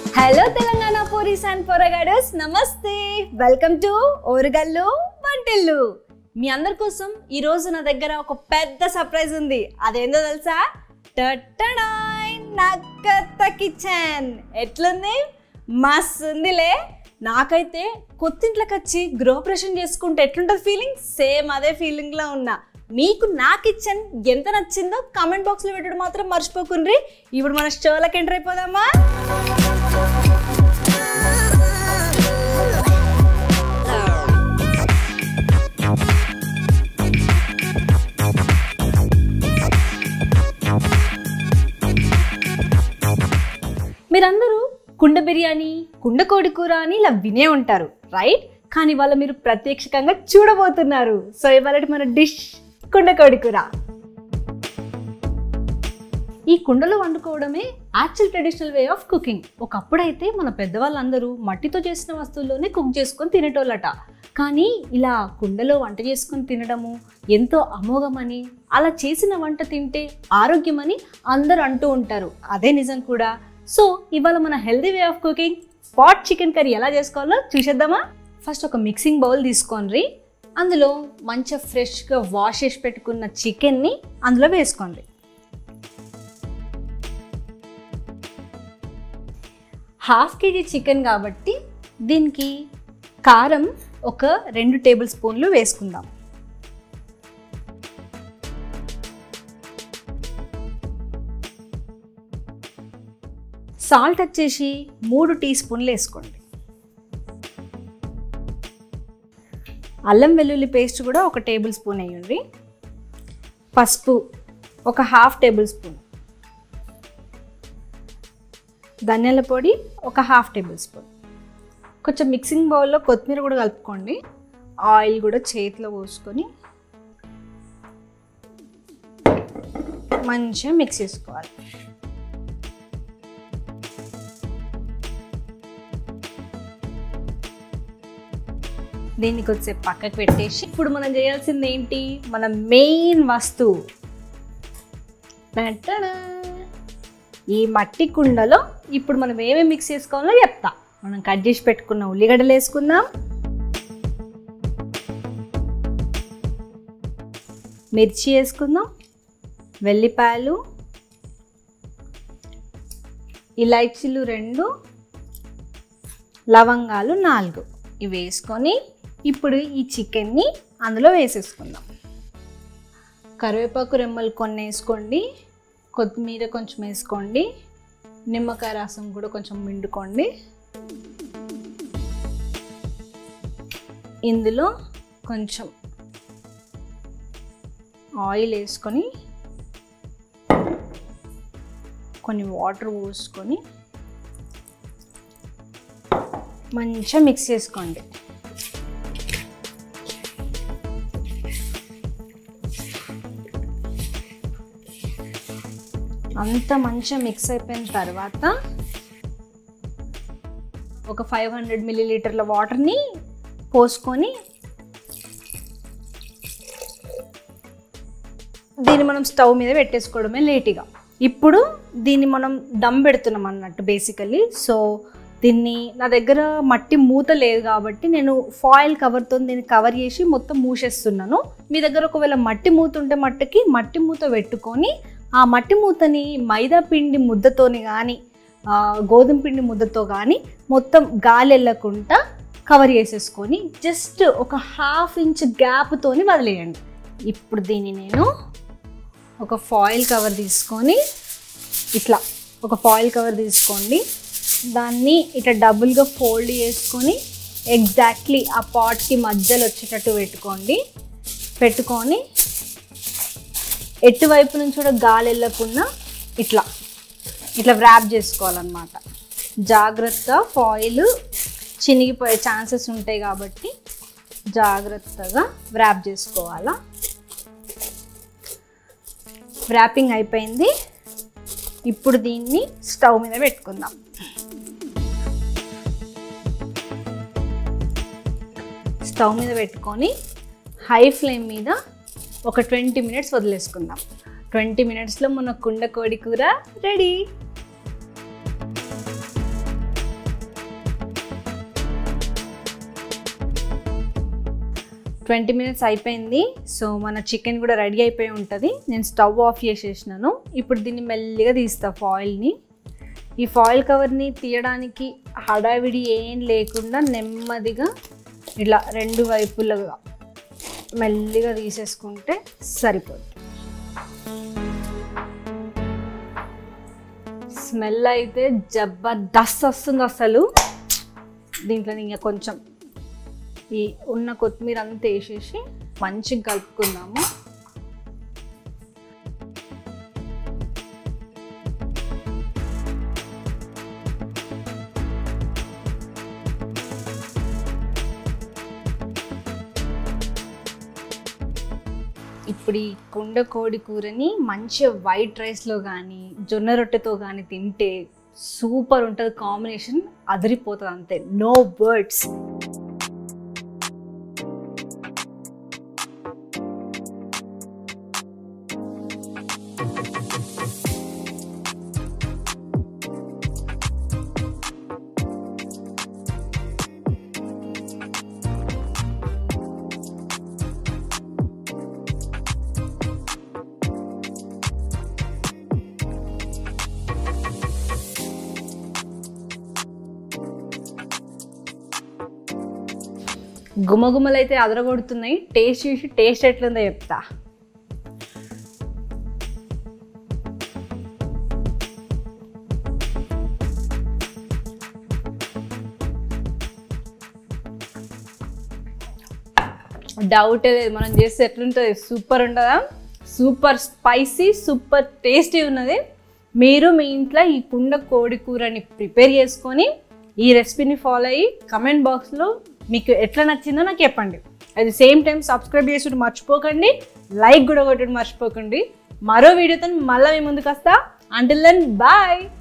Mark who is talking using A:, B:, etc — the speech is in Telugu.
A: హలో తెలంగాణ పోరీస్ అండ్ పొరగాడస్ నమస్తే వెల్కమ్ టు ఓరుగల్లు వంటిల్లు మీ అందరి కోసం ఈ రోజు నా దగ్గర ఒక పెద్ద సర్ప్రైజ్ ఉంది అదేందో తెలుసా టట్టడాయ్ నక్కత్త కిచెన్ ఎట్లుంది మస్తు ఉందిలే నాకైతే కొత్తింట్లోకి వచ్చి గృహప్రవేశం చేసుకుంటే ఎట్లుంటుంది ఫీలింగ్ సేమ్ అదే ఫీలింగ్లో ఉన్నా మీకు నా కిచెన్ ఎంత నచ్చిందో కామెంట్ బాక్స్లో పెట్టడం మాత్రం మర్చిపోకుండ్రి ఇప్పుడు మన స్టోర్లోకి ఎంటర్ అయిపోదామా మీరందరూ కుండ బిర్యానీ కుండ కోడి కూర అని ఇలా వినే ఉంటారు రైట్ కానీ ఇవాళ మీరు ప్రత్యక్షంగా చూడబోతున్నారు సో ఇవాళ మన డిష్ కుండ కోడి కూర ఈ కుండలో వండుకోవడమే actual traditional way of cooking ఒకప్పుడైతే మన పెద్దవాళ్ళందరూ మట్టితో చేసిన వస్తువుల్లోనే కుక్ చేసుకొని తినేటోళ్ళట కానీ ఇలా కుండలో వంట చేసుకొని తినడము ఎంతో అమోఘమని అలా చేసిన వంట తింటే ఆరోగ్యమని అందరూ అంటూ ఉంటారు అదే నిజం కూడా సో ఇవాళ మన healthy way of cooking pot chicken curry ఎలా చేసుకోవాలో చూసేద్దామా ఫస్ట్ ఒక మిక్సింగ్ బౌల్ తీసుకోండి అందులో మంచిగా ఫ్రెష్గా వాష్ చేసి పెట్టుకున్న చికెన్ని అందులో వేసుకోండి హాఫ్ కేజీ చికెన్ కాబట్టి దీనికి కారం ఒక రెండు టేబుల్ స్పూన్లు వేసుకుందాం సాల్ట్ వచ్చేసి మూడు టీ స్పూన్లు వేసుకోండి అల్లం వెల్లుల్లి పేస్ట్ కూడా ఒక టేబుల్ స్పూన్ వేయండి పసుపు ఒక హాఫ్ టేబుల్ స్పూన్ ధనియాల పొడి ఒక హాఫ్ టేబుల్ స్పూన్ కొంచెం మిక్సింగ్ బౌల్లో కొత్తిమీర కూడా కలుపుకోండి ఆయిల్ కూడా చేతిలో పోసుకొని మంచిగా మిక్స్ చేసుకోవాలి దీన్ని కొద్దిసేపు పక్కకు పెట్టేసి ఇప్పుడు మనం చేయాల్సింది ఏంటి మన మెయిన్ వస్తువు టటడా. ఈ మట్టి కుండలో ఇప్పుడు మనం ఏమేమి మిక్స్ చేసుకోవాలో చెప్తా మనం కట్ చేసి పెట్టుకున్న ఉల్లిగడ్డలు వేసుకుందాం మిర్చి వేసుకుందాం వెల్లిపాయలు ఇలైచీలు రెండు లవంగాలు నాలుగు ఇవి వేసుకొని ఇప్పుడు ఈ చికెన్ని అందులో వేసేసుకుందాం కరివేపాకు రెమ్మలు కొన్ని వేసుకోండి కొత్తిమీర కొంచెం వేసుకోండి నిమ్మకాయ రసం కూడా కొంచెం మిండుకోండి ఇందులో కొంచెం ఆయిల్ వేసుకొని కొన్ని వాటర్ పోసుకొని మంచిగా మిక్స్ చేసుకోండి అంత మంచిగా మిక్స్ అయిపోయిన తర్వాత ఒక ఫైవ్ హండ్రెడ్ మిల్లీలీటర్ల వాటర్ని పోసుకొని దీన్ని మనం స్టవ్ మీద పెట్టేసుకోవడమే లేట్గా ఇప్పుడు దీన్ని మనం దమ్ పెడుతున్నాం అన్నట్టు బేసికలీ సో దీన్ని నా దగ్గర మట్టి మూత లేదు కాబట్టి నేను ఫాయిల్ కవర్తో దీన్ని కవర్ చేసి మొత్తం మూసేస్తున్నాను మీ దగ్గర ఒకవేళ మట్టి మూత ఉంటే మట్టికి మట్టి మూత పెట్టుకొని ఆ మట్టి మూతని మైదా పిండి ముద్దతోని కానీ గోధుమ పిండి ముద్దతో కానీ మొత్తం గాలి వెళ్ళకుండా కవర్ చేసేసుకొని జస్ట్ ఒక హాఫ్ ఇంచ్ గ్యాప్తోని వదిలేయండి ఇప్పుడు దీన్ని నేను ఒక ఫాయిల్ కవర్ తీసుకొని ఇట్లా ఒక ఫాయిల్ కవర్ తీసుకోండి దాన్ని ఇట్లా డబుల్గా ఫోల్డ్ చేసుకొని ఎగ్జాక్ట్లీ ఆ పాట్కి మధ్యలో వచ్చేటట్టు పెట్టుకోండి పెట్టుకొని ఎటువైపు నుంచి కూడా గాలి వెళ్ళకుండా ఇట్లా ఇట్లా వ్రాప్ చేసుకోవాలన్నమాట జాగ్రత్త ఫాయిల్ చినిగిపోయే ఛాన్సెస్ ఉంటాయి కాబట్టి జాగ్రత్తగా వ్రాప్ చేసుకోవాలా వ్రాపింగ్ అయిపోయింది ఇప్పుడు దీన్ని స్టవ్ మీద పెట్టుకుందాం స్టవ్ మీద పెట్టుకొని హై ఫ్లేమ్ మీద ఒక ట్వంటీ మినిట్స్ వదిలేసుకుందాం ట్వంటీ మినిట్స్లో మన కుండ కోడి కూర రెడీ ట్వంటీ మినిట్స్ అయిపోయింది సో మన చికెన్ కూడా రెడీ అయిపోయి ఉంటుంది నేను స్టవ్ ఆఫ్ చేసేసినాను ఇప్పుడు దీన్ని మెల్లిగా తీస్తా ఫాయిల్ని ఈ ఫాయిల్ కవర్ని తీయడానికి హడావిడి ఏం లేకుండా నెమ్మదిగా ఇట్లా రెండు వైపులుగా మెల్లిగా తీసేసుకుంటే సరిపోతుంది స్మెల్ అయితే జబర్దస్త్ వస్తుంది అసలు దీంట్లో ఇంకా కొంచెం ఈ ఉన్న కొత్తిమీర అంతా వేసేసి మంచిగా కలుపుకుందాము ఇప్పుడు ఈ కుండ కోడి కూరని మంచిగా వైట్ రైస్లో కానీ జొన్న రొట్టెతో కానీ తింటే సూపర్ ఉంటుంది కాంబినేషన్ అదిరిపోతుంది అంతే నో వర్డ్స్ గుమగుమలు అయితే అదరగొడుతున్నాయి టేస్ట్ చూసి టేస్ట్ ఎట్లుందో చెప్తా డౌట్ లేదు మనం చేస్తే ఎట్లుంటుంది సూపర్ ఉంటుందా సూపర్ స్పైసీ సూపర్ టేస్టీ ఉన్నది మీరు మీ ఇంట్లో ఈ కుండ కోడి కూరని ప్రిపేర్ చేసుకొని ఈ రెసిపీని ఫాలో అయ్యి కమెంట్ బాక్స్లో మీకు ఎట్లా నచ్చిందో నాకు చెప్పండి at the same time subscribe చేసుడు మర్చిపోకండి లైక్ కూడా కొట్టడం మర్చిపోకండి మరో వీడియోతో మళ్ళీ మీ ముందుకు వస్తా అంటిల్ దెన్ బాయ్